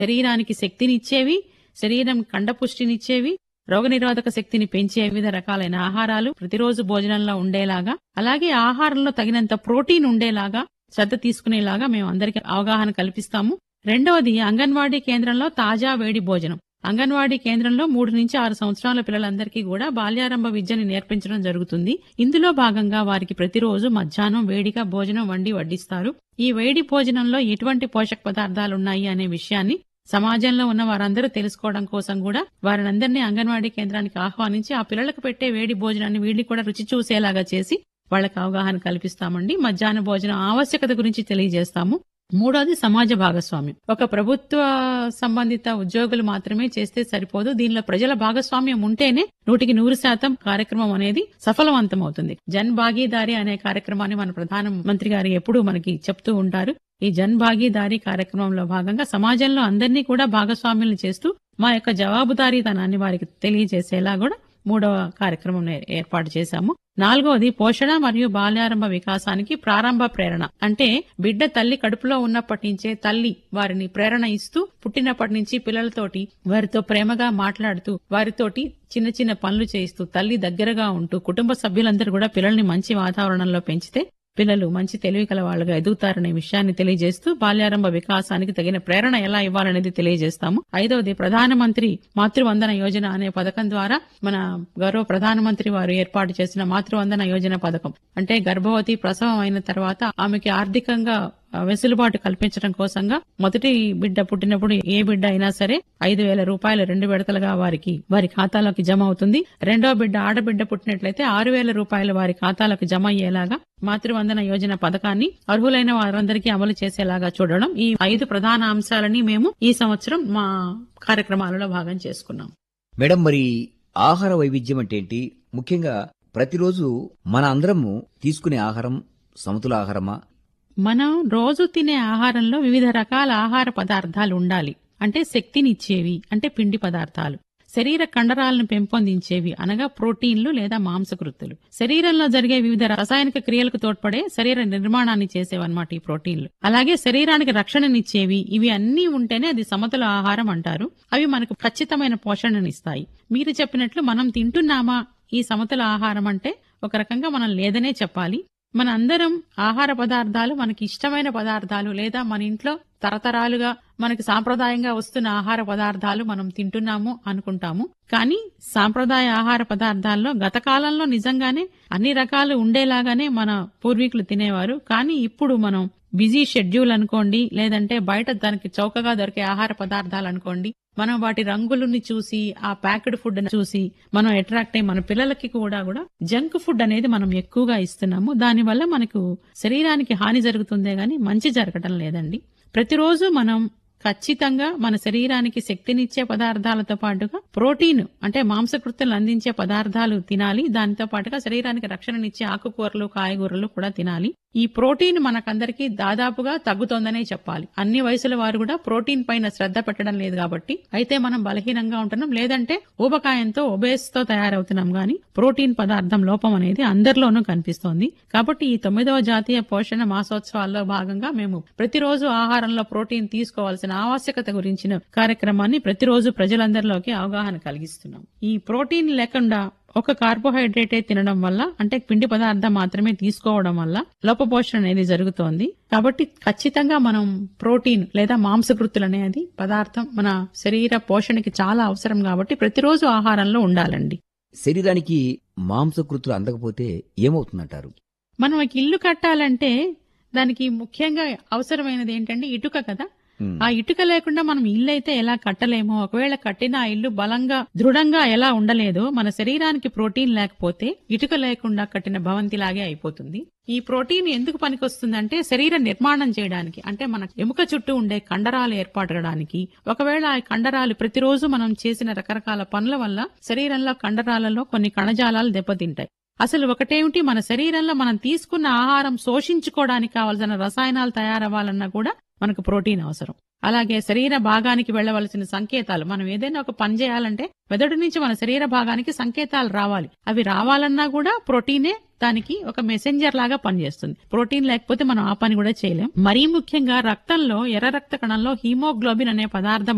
శరీరానికి శక్తినిచ్చేవి శరీరం కండపుష్టినిచ్చేవి రోగనిరోధక శక్తిని పెంచే వివిధ రకాలైన ఆహారాలు ప్రతిరోజు భోజనంలో ఉండేలాగా అలాగే ఆహారంలో తగినంత ప్రోటీన్ ఉండేలాగా శ్రద్ధ తీసుకునేలాగా మేము అందరికీ అవగాహన కల్పిస్తాము రెండవది అంగన్వాడీ కేంద్రంలో తాజా వేడి భోజనం అంగన్వాడీ కేంద్రంలో మూడు నుంచి ఆరు సంవత్సరాల పిల్లలందరికీ కూడా బాల్యారంభ విద్యని నేర్పించడం జరుగుతుంది ఇందులో భాగంగా వారికి ప్రతిరోజు మధ్యాహ్నం వేడిగా భోజనం వండి వడ్డిస్తారు ఈ వేడి భోజనంలో ఎటువంటి పోషక పదార్థాలు ఉన్నాయి అనే విషయాన్ని సమాజంలో ఉన్న వారందరూ తెలుసుకోవడం కోసం కూడా వారినందరినీ అంగన్వాడీ కేంద్రానికి ఆహ్వానించి ఆ పిల్లలకు పెట్టే వేడి భోజనాన్ని వీళ్ళని కూడా రుచి చూసేలాగా చేసి వాళ్ళకి అవగాహన కల్పిస్తామండి మధ్యాహ్న భోజనం ఆవశ్యకత గురించి తెలియజేస్తాము మూడోది సమాజ భాగస్వామ్యం ఒక ప్రభుత్వ సంబంధిత ఉద్యోగులు మాత్రమే చేస్తే సరిపోదు దీనిలో ప్రజల భాగస్వామ్యం ఉంటేనే నూటికి నూరు శాతం కార్యక్రమం అనేది సఫలవంతం అవుతుంది జన్ భాగీదారి అనే కార్యక్రమాన్ని మన ప్రధానమంత్రి గారు ఎప్పుడూ మనకి చెప్తూ ఉంటారు ఈ జన్ భాగీదారీ కార్యక్రమంలో భాగంగా సమాజంలో అందరినీ కూడా భాగస్వామ్యులను చేస్తూ మా యొక్క జవాబుదారీతనాన్ని వారికి తెలియజేసేలా కూడా మూడవ కార్యక్రమం ఏ- ఏర్పాటు చేశాము నాలుగవది పోషణ మరియు బాల్యారంభ వికాసానికి ప్రారంభ ప్రేరణ అంటే బిడ్డ తల్లి కడుపులో ఉన్నప్పటి నుంచే తల్లి వారిని ప్రేరణ ఇస్తూ పుట్టినప్పటి నుంచి పిల్లలతోటి వారితో ప్రేమగా మాట్లాడుతూ వారితోటి చిన్న చిన్న పనులు చేయిస్తూ తల్లి దగ్గరగా ఉంటూ కుటుంబ సభ్యులందరూ కూడా పిల్లల్ని మంచి వాతావరణంలో పెంచితే పిల్లలు మంచి తెలివి కల వాళ్ళుగా ఎదుగుతారనే విషయాన్ని తెలియజేస్తూ బాల్యారంభ వికాసానికి తగిన ప్రేరణ ఎలా ఇవ్వాలనేది తెలియజేస్తాము ఐదవది ప్రధానమంత్రి మాతృవందన యోజన అనే పథకం ద్వారా మన గౌరవ ప్రధానమంత్రి వారు ఏర్పాటు చేసిన మాతృవందన యోజన పథకం అంటే గర్భవతి ప్రసవం అయిన తర్వాత ఆమెకి ఆర్థికంగా ఆ, వెసులుబాటు కల్పించడం కోసంగా మొదటి బిడ్డ పుట్టినప్పుడు ఏ బిడ్డ అయినా సరే ఐదు వేల రూపాయలు రెండు విడతలుగా వారికి వారి ఖాతాలోకి జమ అవుతుంది రెండో బిడ్డ ఆడబిడ్డ పుట్టినట్లయితే ఆరు వేల రూపాయలు వారి ఖాతాలకు జమ అయ్యేలాగా మాతృవందన యోజన పథకాన్ని అర్హులైన వారందరికీ అమలు చేసేలాగా చూడడం ఈ ఐదు ప్రధాన అంశాలని మేము ఈ సంవత్సరం మా కార్యక్రమాలలో భాగం చేసుకున్నాం మేడం మరి ఆహార వైవిధ్యం అంటే ఏంటి ముఖ్యంగా ప్రతిరోజు మన అందరము తీసుకునే ఆహారం సమతుల ఆహారమా మనం రోజు తినే ఆహారంలో వివిధ రకాల ఆహార పదార్థాలు ఉండాలి అంటే శక్తినిచ్చేవి అంటే పిండి పదార్థాలు శరీర కండరాలను పెంపొందించేవి అనగా ప్రోటీన్లు లేదా మాంసకృత్తులు శరీరంలో జరిగే వివిధ రసాయనిక క్రియలకు తోడ్పడే శరీర నిర్మాణాన్ని చేసేవన్నమాట ఈ ప్రోటీన్లు అలాగే శరీరానికి రక్షణనిచ్చేవి ఇవి అన్నీ ఉంటేనే అది సమతుల ఆహారం అంటారు అవి మనకు ఖచ్చితమైన పోషణనిస్తాయి మీరు చెప్పినట్లు మనం తింటున్నామా ఈ సమతుల ఆహారం అంటే ఒక రకంగా మనం లేదనే చెప్పాలి మన అందరం ఆహార పదార్థాలు మనకి ఇష్టమైన పదార్థాలు లేదా మన ఇంట్లో తరతరాలుగా మనకి సాంప్రదాయంగా వస్తున్న ఆహార పదార్థాలు మనం తింటున్నాము అనుకుంటాము కానీ సాంప్రదాయ ఆహార పదార్థాల్లో గత కాలంలో నిజంగానే అన్ని రకాలు ఉండేలాగానే మన పూర్వీకులు తినేవారు కానీ ఇప్పుడు మనం బిజీ షెడ్యూల్ అనుకోండి లేదంటే బయట దానికి చౌకగా దొరికే ఆహార పదార్థాలు అనుకోండి మనం వాటి రంగులని చూసి ఆ ప్యాక్డ్ ఫుడ్ చూసి మనం అట్రాక్ట్ అయ్యి మన పిల్లలకి కూడా కూడా జంక్ ఫుడ్ అనేది మనం ఎక్కువగా ఇస్తున్నాము దానివల్ల మనకు శరీరానికి హాని జరుగుతుందే గాని మంచి జరగటం లేదండి ప్రతిరోజు మనం ఖచ్చితంగా మన శరీరానికి శక్తినిచ్చే పదార్థాలతో పాటుగా ప్రోటీన్ అంటే మాంసకృత్తులు అందించే పదార్థాలు తినాలి దానితో పాటుగా శరీరానికి రక్షణనిచ్చే ఆకుకూరలు కాయగూరలు కూడా తినాలి ఈ ప్రోటీన్ మనకందరికీ దాదాపుగా తగ్గుతోందనే చెప్పాలి అన్ని వయసుల వారు కూడా ప్రోటీన్ పైన శ్రద్ధ పెట్టడం లేదు కాబట్టి అయితే మనం బలహీనంగా ఉంటున్నాం లేదంటే ఊబకాయంతో ఒబేస్ తో తయారవుతున్నాం గాని ప్రోటీన్ పదార్థం లోపం అనేది అందరిలోనూ కనిపిస్తోంది కాబట్టి ఈ తొమ్మిదవ జాతీయ పోషణ మాసోత్సవాల్లో భాగంగా మేము ప్రతిరోజు ఆహారంలో ప్రోటీన్ తీసుకోవాల్సిన ఆవశ్యకత గురించిన కార్యక్రమాన్ని ప్రతిరోజు ప్రజలందరిలోకి అవగాహన కలిగిస్తున్నాం ఈ ప్రోటీన్ లేకుండా ఒక కార్బోహైడ్రేటే తినడం వల్ల అంటే పిండి పదార్థం మాత్రమే తీసుకోవడం వల్ల లోపపోషణ అనేది జరుగుతోంది కాబట్టి ఖచ్చితంగా మనం ప్రోటీన్ లేదా మాంసకృతులు అనేది పదార్థం మన శరీర పోషణకి చాలా అవసరం కాబట్టి ప్రతిరోజు ఆహారంలో ఉండాలండి శరీరానికి మాంసకృతులు అందకపోతే ఏమవుతుందంటారు మనం ఒక ఇల్లు కట్టాలంటే దానికి ముఖ్యంగా అవసరమైనది ఏంటంటే ఇటుక కదా ఉమ్, ఆ ఇటుక లేకుండా మనం ఇల్లు అయితే ఎలా కట్టలేమో ఒకవేళ కట్టిన ఆ ఇల్లు బలంగా దృఢంగా ఎలా ఉండలేదో మన శరీరానికి ప్రోటీన్ లేకపోతే ఇటుక లేకుండా కట్టిన భవంతిలాగే అయిపోతుంది ఈ ప్రోటీన్ ఎందుకు పనికొస్తుందంటే శరీర నిర్మాణం చేయడానికి అంటే మన ఎముక చుట్టూ ఉండే కండరాలు ఏర్పడడానికి ఒకవేళ ఆ కండరాలు ప్రతిరోజు మనం చేసిన రకరకాల పనుల వల్ల శరీరంలో కండరాలలో కొన్ని కణజాలాలు దెబ్బతింటాయి అసలు ఒకటేమిటి మన శరీరంలో మనం తీసుకున్న ఆహారం శోషించుకోవడానికి కావలసిన రసాయనాలు తయారవ్వాలన్నా కూడా మనకు ప్రోటీన్ అవసరం అలాగే శరీర భాగానికి వెళ్ళవలసిన సంకేతాలు మనం ఏదైనా ఒక పని చేయాలంటే మెదడు నుంచి మన శరీర భాగానికి సంకేతాలు రావాలి అవి రావాలన్నా కూడా ప్రోటీనే దానికి ఒక మెసెంజర్ లాగా పనిచేస్తుంది ప్రోటీన్ లేకపోతే మనం ఆ పని కూడా చేయలేం మరీ ముఖ్యంగా రక్తంలో ఎర్ర రక్త కణంలో హీమోగ్లోబిన్ అనే పదార్థం